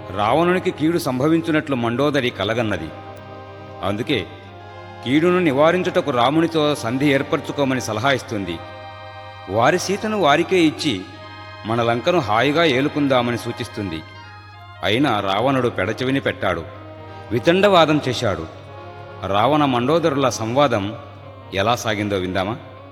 రావణునికి కీడు సంభవించున్నట్లు మండోదరి కలగన్నది అందుకే కీడును నివారించుటకు రామునితో సంధి ఏర్పరచుకోమని సలహా ఇస్తుంది వారి సీతను వారికే ఇచ్చి మన లంకను హాయిగా ఏలుకుందామని సూచిస్తుంది అయినా రావణుడు పెడచెవిని పెట్టాడు వితండవాదం చేశాడు రావణ మండోదరుల సంవాదం ఎలా సాగిందో విందామా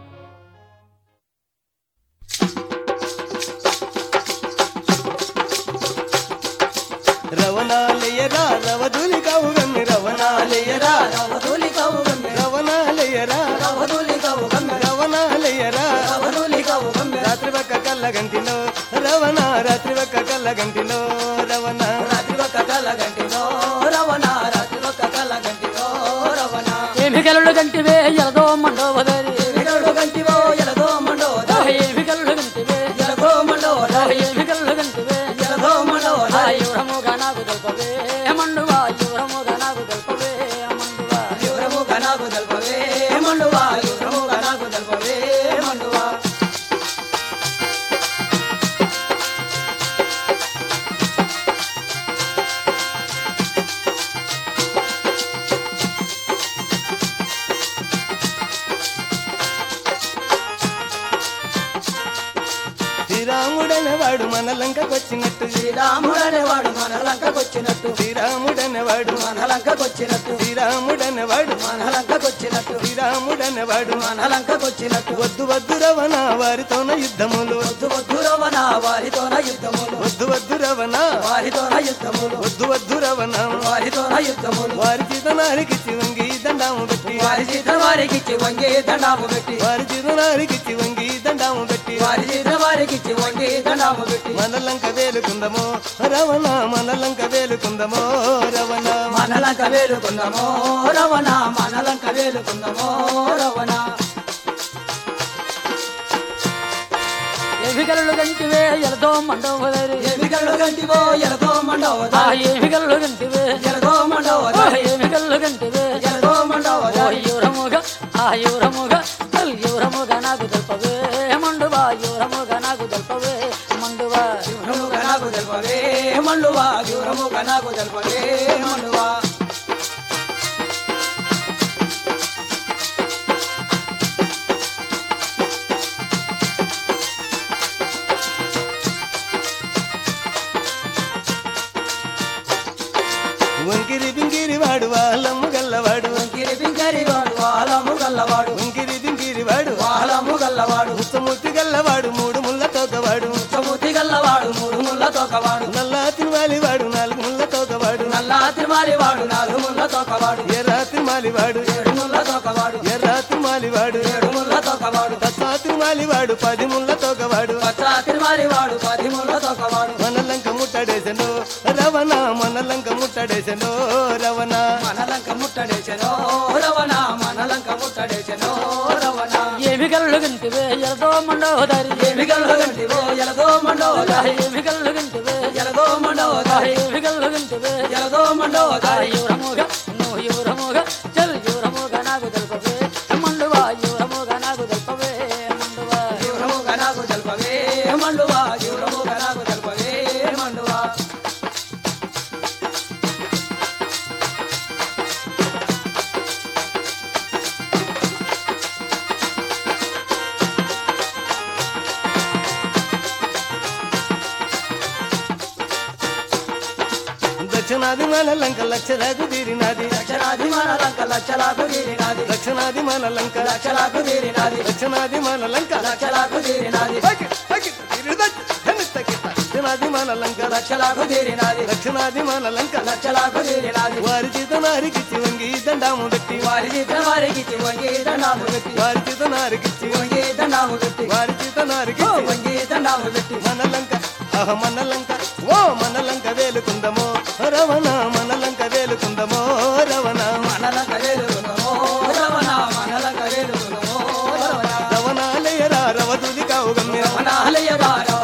రవణాలయరా రవధులి కావుగమ్మి రవణాలయరా రవధులి కవుగమ్మె రవణాలయరా రవధులి కవుగమ్మె రవణాలయరా రవధులి కవుగమ్మె రాత్రి ఒక్క కళ్ళ గంటిలో రవణ రాత్రి ఒక్క కళ్ళ గంటిలో రవణ రాత్రి ఒక్క కల గంటిలో రవణ రాత్రి ఒక్క కల గంటిలో రవణ ఏమి కలలు గంటివే ఎలదో మండోదరి ఎరడు గంటివో ఎలదో మండో ఏమి కలలు గంటివే ఎలదో మండో ఏమి కలలు గంటివే ఎలదో మండో యువరముగా నాకు తెలుపవే మండువా యువరముగా నాకు తెలుపవే మండువా యువరము గనాకు తెల్పవే మండువా యువరము గనాకు తెల్పవే మండువా శ్రీరాముడనే వాడు మన లంకకొచ్చినట్టు శ్రీరాముడనే వాడు మన లంకకొచ్చినట్టు శ్రీరాముడనే వాడు మన లంకకొచ్చినట్టు శ్రీరాముడనే వాడు మన లంకకొచ్చినట్టు శ్రీరాముడనే వాడు మన లంకకొచ్చినట్టు వద్దు వద్దు రవణ వారితోన యుద్ధములు వద్దు వద్దు రవణ వారితోన యుద్ధములు వద్దు వద్దు రవణ వారితోన యుద్ధములు వద్దు వద్దు రవణ వారితోన యుద్ధములు వారి చేత నారికిచ్చి వంగి దండాము పెట్టి వారి చేత వారికిచ్చి వంగి దండాము పెట్టి వారి చేత నారికిచ్చి వంగి దండాము పెట్టి వారి చేత వారికిచ్చి వంగి దండాము పెట్టి మన లంక వేలుకుందమో రవణ మన లంక వేలుకుందమో రవణ మన లంక వేలుకుందామో రవణ మన లంక వేలుకుందామో రవణ ఏమి కలలు గంటివే ఎలదో మండోదరి ఏమి కళ్ళు గంటివో ఎలదో మండవదా ఏమి కలలు గంటివే ఎలదో మండవదా ఏమి కలలు గంటివే ఎలదో మండవదా యువరముగా ఆ యువరముగా యువరముగా నాకు తెలుపవే మండువా యువరముగా నాకు తెలుపవే మండువా యువరము గనాకు తెల్పవే మండువా యువరము గనాకు తెల్పవే మండువా వంకిరి బింగిరి వాడు వాళ్ళమ్ము గల్లవాడు వంకిరి పింకరి వాడు వాలము గల్లవాడు వంకిరి బింగిరి వాడు వాలము గల్లవాడు ముత్తముత్తి గల్లవాడు మూడు ముళ్ళ తోకవాడు చముతి గల్లవాడు మూడు ముళ్ళ తోకవాడు నల్లా తిరువాలి వాడు నాలుగు ముళ్ళ తోకవాడు నల్లా తిరుమాలి వాడు నాలుగు ముళ్ళ తోకవాడు ఎర్రా తిరుమాలి వాడు ఏడు ముళ్ళ తోకవాడు ఎర్రా తిరుమాలి వాడు ఏడు ముళ్ళ తోకవాడు తత్వా తిరుమాలి వాడు పది ముళ్ళ తోకవాడు పచ్చా తిరుమాలి వాడు పది ముళ్ళ తోకవాడు మన లంక ముట్టడేసెను రవణ మన లంక ముట్టడేసెను రవణ మన లంక ముట్టడేసెనో రవణ మన లంక ముట్టడేసెనో రవణ ఏమి కలలు గంటివే ఎలదో మండోదరి ఏమి గల్లు గంటివో ఎలదో మండోదా ఏమి కలలు గంటివే ఎలదో మండోదా ఏమి కలలు గంటివే ఎలదో మండోదా యువరముగా నువ్వు యువరముగా చల్ యువరముగా నాకు తెలుపవే మండువా యువరముగా నాకు తెలుపవే మండువా జీవనము గనాకు తెల్పవే మండువా జీవనము గనాకు తెల్పవే మండువా దక్షిణాది మన లంక లక్షలకు తీరినాది లక్షలాది మన లంక లక్షలకు తీరినాది దక్షిణాది మన లంక లక్షలకు తీరినాది దక్షిణాది మన లంక లక్షలకు తీరినాది దక్షిణాది మన లంక లక్షలకు తీరినాది దక్షిణాది మన లంక లక్షలకు తీరినాది వారి చేత నారికిచ్చి వంగి దండాము పెట్టి వారి చిత్ర వారికి వంగి దండాము పెట్టి వారి చేత నారికిచ్చి వంగి దండాము పెట్టి వారి చేత నారికిచ్చి వంగి దండాము పెట్టి మన లంక ఆహ మన లంక ఓ మన లంక వేలుకుందమో రవణ మన లంక వేలుకుందమో రవణ మన లంక వేలుకుందామో రవణ మన లంక వేలుకుందామో రవణ రవణాలయరా రవదులి కావు గమ్య రవణాలయ రవణ